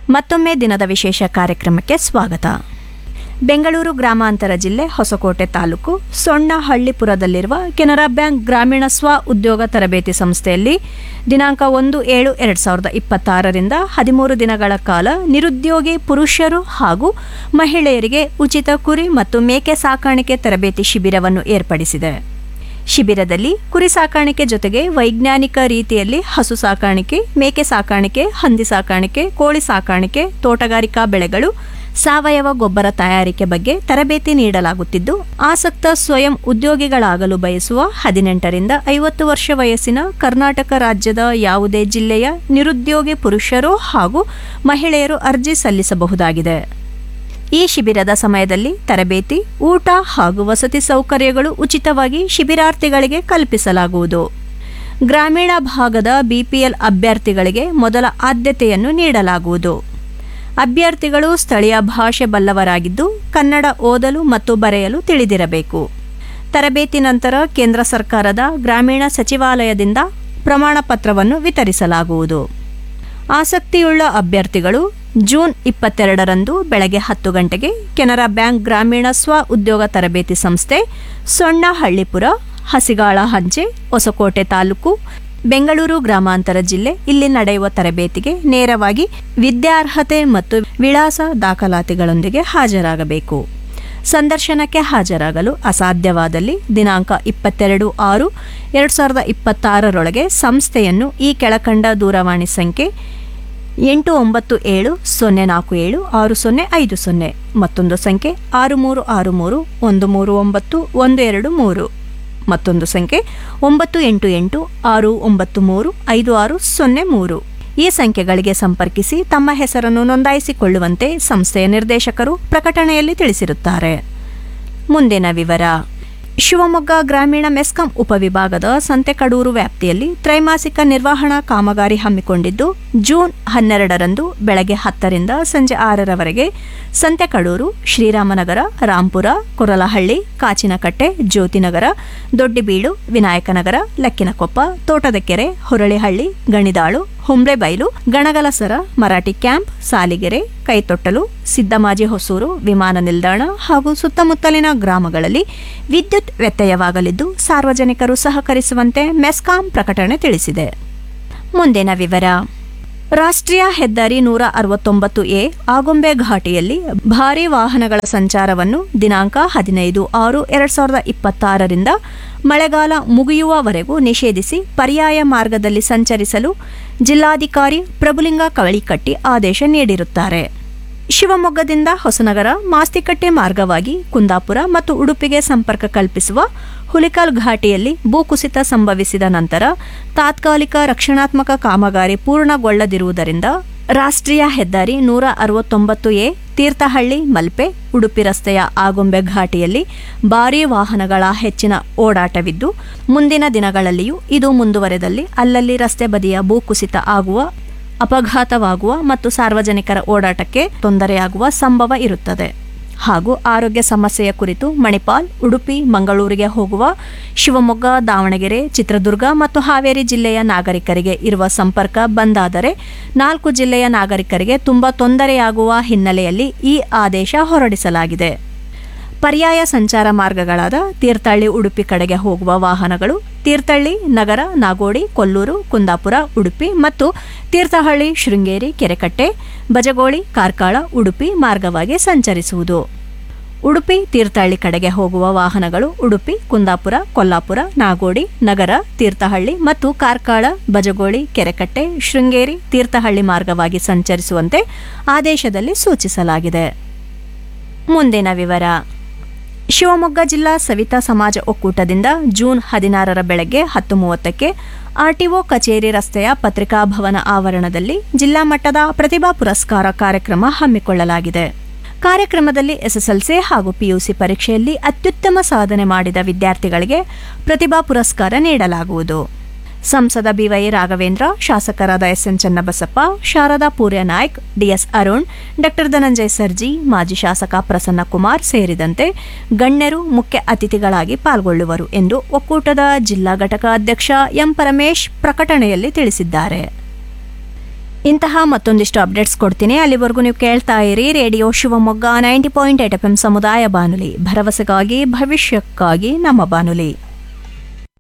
ಮತ್ತೊಮ್ಮೆ ದಿನದ ವಿಶೇಷ ಕಾರ್ಯಕ್ರಮಕ್ಕೆ ಸ್ವಾಗತ ಬೆಂಗಳೂರು ಗ್ರಾಮಾಂತರ ಜಿಲ್ಲೆ ಹೊಸಕೋಟೆ ತಾಲೂಕು ಸೊಣ್ಣಹಳ್ಳಿಪುರದಲ್ಲಿರುವ ಕೆನರಾ ಬ್ಯಾಂಕ್ ಗ್ರಾಮೀಣ ಸ್ವ ಉದ್ಯೋಗ ತರಬೇತಿ ಸಂಸ್ಥೆಯಲ್ಲಿ ದಿನಾಂಕ ಒಂದು ಏಳು ಎರಡು ಸಾವಿರದ ಇಪ್ಪತ್ತಾರರಿಂದ ಹದಿಮೂರು ದಿನಗಳ ಕಾಲ ನಿರುದ್ಯೋಗಿ ಪುರುಷರು ಹಾಗೂ ಮಹಿಳೆಯರಿಗೆ ಉಚಿತ ಕುರಿ ಮತ್ತು ಮೇಕೆ ಸಾಕಾಣಿಕೆ ತರಬೇತಿ ಶಿಬಿರವನ್ನು ಏರ್ಪಡಿಸಿದೆ ಶಿಬಿರದಲ್ಲಿ ಕುರಿ ಸಾಕಾಣಿಕೆ ಜೊತೆಗೆ ವೈಜ್ಞಾನಿಕ ರೀತಿಯಲ್ಲಿ ಹಸು ಸಾಕಾಣಿಕೆ ಮೇಕೆ ಸಾಕಾಣಿಕೆ ಹಂದಿ ಸಾಕಾಣಿಕೆ ಕೋಳಿ ಸಾಕಾಣಿಕೆ ತೋಟಗಾರಿಕಾ ಬೆಳೆಗಳು ಸಾವಯವ ಗೊಬ್ಬರ ತಯಾರಿಕೆ ಬಗ್ಗೆ ತರಬೇತಿ ನೀಡಲಾಗುತ್ತಿದ್ದು ಆಸಕ್ತ ಸ್ವಯಂ ಉದ್ಯೋಗಿಗಳಾಗಲು ಬಯಸುವ ಹದಿನೆಂಟರಿಂದ ಐವತ್ತು ವರ್ಷ ವಯಸ್ಸಿನ ಕರ್ನಾಟಕ ರಾಜ್ಯದ ಯಾವುದೇ ಜಿಲ್ಲೆಯ ನಿರುದ್ಯೋಗಿ ಪುರುಷರು ಹಾಗೂ ಮಹಿಳೆಯರು ಅರ್ಜಿ ಸಲ್ಲಿಸಬಹುದಾಗಿದೆ ಈ ಶಿಬಿರದ ಸಮಯದಲ್ಲಿ ತರಬೇತಿ ಊಟ ಹಾಗೂ ವಸತಿ ಸೌಕರ್ಯಗಳು ಉಚಿತವಾಗಿ ಶಿಬಿರಾರ್ಥಿಗಳಿಗೆ ಕಲ್ಪಿಸಲಾಗುವುದು ಗ್ರಾಮೀಣ ಭಾಗದ ಬಿಪಿಎಲ್ ಅಭ್ಯರ್ಥಿಗಳಿಗೆ ಮೊದಲ ಆದ್ಯತೆಯನ್ನು ನೀಡಲಾಗುವುದು ಅಭ್ಯರ್ಥಿಗಳು ಸ್ಥಳೀಯ ಭಾಷೆ ಬಲ್ಲವರಾಗಿದ್ದು ಕನ್ನಡ ಓದಲು ಮತ್ತು ಬರೆಯಲು ತಿಳಿದಿರಬೇಕು ತರಬೇತಿ ನಂತರ ಕೇಂದ್ರ ಸರ್ಕಾರದ ಗ್ರಾಮೀಣ ಸಚಿವಾಲಯದಿಂದ ಪ್ರಮಾಣ ಪತ್ರವನ್ನು ವಿತರಿಸಲಾಗುವುದು ಆಸಕ್ತಿಯುಳ್ಳ ಅಭ್ಯರ್ಥಿಗಳು ಜೂನ್ ಇಪ್ಪತ್ತೆರಡರಂದು ಬೆಳಗ್ಗೆ ಹತ್ತು ಗಂಟೆಗೆ ಕೆನರಾ ಬ್ಯಾಂಕ್ ಗ್ರಾಮೀಣ ಸ್ವ ಉದ್ಯೋಗ ತರಬೇತಿ ಸಂಸ್ಥೆ ಸೊಣ್ಣಹಳ್ಳಿಪುರ ಹಸಿಗಾಳ ಹಂಚೆ ಹೊಸಕೋಟೆ ತಾಲೂಕು ಬೆಂಗಳೂರು ಗ್ರಾಮಾಂತರ ಜಿಲ್ಲೆ ಇಲ್ಲಿ ನಡೆಯುವ ತರಬೇತಿಗೆ ನೇರವಾಗಿ ವಿದ್ಯಾರ್ಹತೆ ಮತ್ತು ವಿಳಾಸ ದಾಖಲಾತಿಗಳೊಂದಿಗೆ ಹಾಜರಾಗಬೇಕು ಸಂದರ್ಶನಕ್ಕೆ ಹಾಜರಾಗಲು ಅಸಾಧ್ಯವಾದಲ್ಲಿ ದಿನಾಂಕ ಇಪ್ಪತ್ತೆರಡು ಆರು ಎರಡು ಸಾವಿರದ ಇಪ್ಪತ್ತಾರರೊಳಗೆ ಸಂಸ್ಥೆಯನ್ನು ಈ ಕೆಳಕಂಡ ದೂರವಾಣಿ ಸಂಖ್ಯೆ ಎಂಟು ಒಂಬತ್ತು ಏಳು ಸೊನ್ನೆ ನಾಲ್ಕು ಏಳು ಆರು ಸೊನ್ನೆ ಐದು ಸೊನ್ನೆ ಮತ್ತೊಂದು ಸಂಖ್ಯೆ ಆರು ಮೂರು ಆರು ಮೂರು ಒಂದು ಮೂರು ಒಂಬತ್ತು ಒಂದು ಎರಡು ಮೂರು ಮತ್ತೊಂದು ಸಂಖ್ಯೆ ಒಂಬತ್ತು ಎಂಟು ಎಂಟು ಆರು ಒಂಬತ್ತು ಮೂರು ಐದು ಆರು ಸೊನ್ನೆ ಮೂರು ಈ ಸಂಖ್ಯೆಗಳಿಗೆ ಸಂಪರ್ಕಿಸಿ ತಮ್ಮ ಹೆಸರನ್ನು ನೋಂದಾಯಿಸಿಕೊಳ್ಳುವಂತೆ ಸಂಸ್ಥೆಯ ನಿರ್ದೇಶಕರು ಪ್ರಕಟಣೆಯಲ್ಲಿ ತಿಳಿಸಿರುತ್ತಾರೆ ಮುಂದಿನ ವಿವರ ಶಿವಮೊಗ್ಗ ಗ್ರಾಮೀಣ ಮೆಸ್ಕಾಂ ಉಪವಿಭಾಗದ ಸಂತೆಕಡೂರು ವ್ಯಾಪ್ತಿಯಲ್ಲಿ ತ್ರೈಮಾಸಿಕ ನಿರ್ವಹಣಾ ಕಾಮಗಾರಿ ಹಮ್ಮಿಕೊಂಡಿದ್ದು ಜೂನ್ ಹನ್ನೆರಡರಂದು ಬೆಳಗ್ಗೆ ಹತ್ತರಿಂದ ಸಂಜೆ ಆರರವರೆಗೆ ಸಂತೆಕಡೂರು ಶ್ರೀರಾಮನಗರ ರಾಂಪುರ ಕೊರಲಹಳ್ಳಿ ಕಾಚಿನಕಟ್ಟೆ ಜ್ಯೋತಿನಗರ ದೊಡ್ಡಿಬೀಳು ವಿನಾಯಕನಗರ ಲಕ್ಕಿನಕೊಪ್ಪ ತೋಟದಕೆರೆ ಹೊರಳಿಹಳ್ಳಿ ಗಣಿದಾಳು ಹುಂಬ್ಳೆಬೈಲು ಗಣಗಲಸರ ಮರಾಠಿ ಕ್ಯಾಂಪ್ ಸಾಲಿಗೆರೆ ಕೈತೊಟ್ಟಲು ಸಿದ್ದಮಾಜಿ ಹೊಸೂರು ವಿಮಾನ ನಿಲ್ದಾಣ ಹಾಗೂ ಸುತ್ತಮುತ್ತಲಿನ ಗ್ರಾಮಗಳಲ್ಲಿ ವಿದ್ಯುತ್ ವ್ಯತ್ಯಯವಾಗಲಿದ್ದು ಸಾರ್ವಜನಿಕರು ಸಹಕರಿಸುವಂತೆ ಮೆಸ್ಕಾಂ ಪ್ರಕಟಣೆ ತಿಳಿಸಿದೆ ಮುಂದಿನ ವಿವರ ರಾಷ್ಟ್ರೀಯ ಹೆದ್ದಾರಿ ನೂರ ಅರವತ್ತೊಂಬತ್ತು ಎ ಆಗುಂಬೆ ಘಾಟಿಯಲ್ಲಿ ಭಾರೀ ವಾಹನಗಳ ಸಂಚಾರವನ್ನು ದಿನಾಂಕ ಹದಿನೈದು ಆರು ಎರಡ್ ಸಾವಿರದ ಇಪ್ಪತ್ತಾರರಿಂದ ಮಳೆಗಾಲ ಮುಗಿಯುವವರೆಗೂ ನಿಷೇಧಿಸಿ ಪರ್ಯಾಯ ಮಾರ್ಗದಲ್ಲಿ ಸಂಚರಿಸಲು ಜಿಲ್ಲಾಧಿಕಾರಿ ಪ್ರಭುಲಿಂಗ ಕವಳಿಕಟ್ಟಿ ಆದೇಶ ನೀಡಿರುತ್ತಾರೆ ಶಿವಮೊಗ್ಗದಿಂದ ಹೊಸನಗರ ಮಾಸ್ತಿಕಟ್ಟೆ ಮಾರ್ಗವಾಗಿ ಕುಂದಾಪುರ ಮತ್ತು ಉಡುಪಿಗೆ ಸಂಪರ್ಕ ಕಲ್ಪಿಸುವ ಹುಲಿಕಲ್ ಘಾಟಿಯಲ್ಲಿ ಭೂಕುಸಿತ ಸಂಭವಿಸಿದ ನಂತರ ತಾತ್ಕಾಲಿಕ ರಕ್ಷಣಾತ್ಮಕ ಕಾಮಗಾರಿ ಪೂರ್ಣಗೊಳ್ಳದಿರುವುದರಿಂದ ರಾಷ್ಟ್ರೀಯ ಹೆದ್ದಾರಿ ನೂರ ಅರವತ್ತೊಂಬತ್ತು ಎ ತೀರ್ಥಹಳ್ಳಿ ಮಲ್ಪೆ ಉಡುಪಿ ರಸ್ತೆಯ ಆಗೊಂಬೆ ಘಾಟಿಯಲ್ಲಿ ಭಾರೀ ವಾಹನಗಳ ಹೆಚ್ಚಿನ ಓಡಾಟವಿದ್ದು ಮುಂದಿನ ದಿನಗಳಲ್ಲಿಯೂ ಇದು ಮುಂದುವರೆದಲ್ಲಿ ಅಲ್ಲಲ್ಲಿ ರಸ್ತೆ ಬದಿಯ ಭೂಕುಸಿತ ಆಗುವ ಅಪಘಾತವಾಗುವ ಮತ್ತು ಸಾರ್ವಜನಿಕರ ಓಡಾಟಕ್ಕೆ ತೊಂದರೆಯಾಗುವ ಸಂಭವ ಇರುತ್ತದೆ ಹಾಗೂ ಆರೋಗ್ಯ ಸಮಸ್ಯೆಯ ಕುರಿತು ಮಣಿಪಾಲ್ ಉಡುಪಿ ಮಂಗಳೂರಿಗೆ ಹೋಗುವ ಶಿವಮೊಗ್ಗ ದಾವಣಗೆರೆ ಚಿತ್ರದುರ್ಗ ಮತ್ತು ಹಾವೇರಿ ಜಿಲ್ಲೆಯ ನಾಗರಿಕರಿಗೆ ಇರುವ ಸಂಪರ್ಕ ಬಂದಾದರೆ ನಾಲ್ಕು ಜಿಲ್ಲೆಯ ನಾಗರಿಕರಿಗೆ ತುಂಬ ತೊಂದರೆಯಾಗುವ ಹಿನ್ನೆಲೆಯಲ್ಲಿ ಈ ಆದೇಶ ಹೊರಡಿಸಲಾಗಿದೆ ಪರ್ಯಾಯ ಸಂಚಾರ ಮಾರ್ಗಗಳಾದ ತೀರ್ಥಹಳ್ಳಿ ಉಡುಪಿ ಕಡೆಗೆ ಹೋಗುವ ವಾಹನಗಳು ತೀರ್ಥಹಳ್ಳಿ ನಗರ ನಾಗೋಡಿ ಕೊಲ್ಲೂರು ಕುಂದಾಪುರ ಉಡುಪಿ ಮತ್ತು ತೀರ್ಥಹಳ್ಳಿ ಶೃಂಗೇರಿ ಕೆರೆಕಟ್ಟೆ ಬಜಗೋಳಿ ಕಾರ್ಕಳ ಉಡುಪಿ ಮಾರ್ಗವಾಗಿ ಸಂಚರಿಸುವುದು ಉಡುಪಿ ತೀರ್ಥಹಳ್ಳಿ ಕಡೆಗೆ ಹೋಗುವ ವಾಹನಗಳು ಉಡುಪಿ ಕುಂದಾಪುರ ಕೊಲ್ಲಾಪುರ ನಾಗೋಡಿ ನಗರ ತೀರ್ಥಹಳ್ಳಿ ಮತ್ತು ಕಾರ್ಕಳ ಬಜಗೋಳಿ ಕೆರೆಕಟ್ಟೆ ಶೃಂಗೇರಿ ತೀರ್ಥಹಳ್ಳಿ ಮಾರ್ಗವಾಗಿ ಸಂಚರಿಸುವಂತೆ ಆದೇಶದಲ್ಲಿ ಸೂಚಿಸಲಾಗಿದೆ ಮುಂದಿನ ವಿವರ ಶಿವಮೊಗ್ಗ ಜಿಲ್ಲಾ ಸವಿತಾ ಸಮಾಜ ಒಕ್ಕೂಟದಿಂದ ಜೂನ್ ಹದಿನಾರರ ಬೆಳಗ್ಗೆ ಹತ್ತು ಮೂವತ್ತಕ್ಕೆ ಆರ್ಟಿಒ ಕಚೇರಿ ರಸ್ತೆಯ ಪತ್ರಿಕಾ ಭವನ ಆವರಣದಲ್ಲಿ ಜಿಲ್ಲಾ ಮಟ್ಟದ ಪ್ರತಿಭಾ ಪುರಸ್ಕಾರ ಕಾರ್ಯಕ್ರಮ ಹಮ್ಮಿಕೊಳ್ಳಲಾಗಿದೆ ಕಾರ್ಯಕ್ರಮದಲ್ಲಿ ಎಸ್ಎಸ್ಎಲ್ಸಿ ಹಾಗೂ ಪಿಯುಸಿ ಪರೀಕ್ಷೆಯಲ್ಲಿ ಅತ್ಯುತ್ತಮ ಸಾಧನೆ ಮಾಡಿದ ವಿದ್ಯಾರ್ಥಿಗಳಿಗೆ ಪ್ರತಿಭಾ ಪುರಸ್ಕಾರ ನೀಡಲಾಗುವುದು ಸಂಸದ ಬಿವೈ ರಾಘವೇಂದ್ರ ಶಾಸಕರಾದ S N Channabasappa Sharada Poorya Naik D S Arun doctor Dhananjaya Sarji ಮಾಜಿ ಶಾಸಕ ಪ್ರಸನ್ನ ಕುಮಾರ್ ಸೇರಿದಂತೆ ಗಣ್ಯರು ಮುಖ್ಯ ಅತಿಥಿಗಳಾಗಿ ಪಾಲ್ಗೊಳ್ಳುವರು ಎಂದು ಒಕ್ಕೂಟದ ಜಿಲ್ಲಾ ಘಟಕ ಅಧ್ಯಕ್ಷ ಎಂ ಪರಮೇಶ್ ಪ್ರಕಟಣೆಯಲ್ಲಿ ತಿಳಿಸಿದ್ದಾರೆ ಇಂತಹ ಮತ್ತೊಂದಿಷ್ಟು ಅಪ್ಡೇಟ್ಸ್ ಕೊಡ್ತೀನಿ ಅಲ್ಲಿವರೆಗೂ ನೀವು ಕೇಳ್ತಾ ಇರಿ radio Shivamogga ninety point eight F M ಸಮುದಾಯ ಬಾನುಲಿ ಭರವಸೆಗಾಗಿ ಭವಿಷ್ಯಕ್ಕಾಗಿ ನಮ್ಮ ಬಾನುಲಿ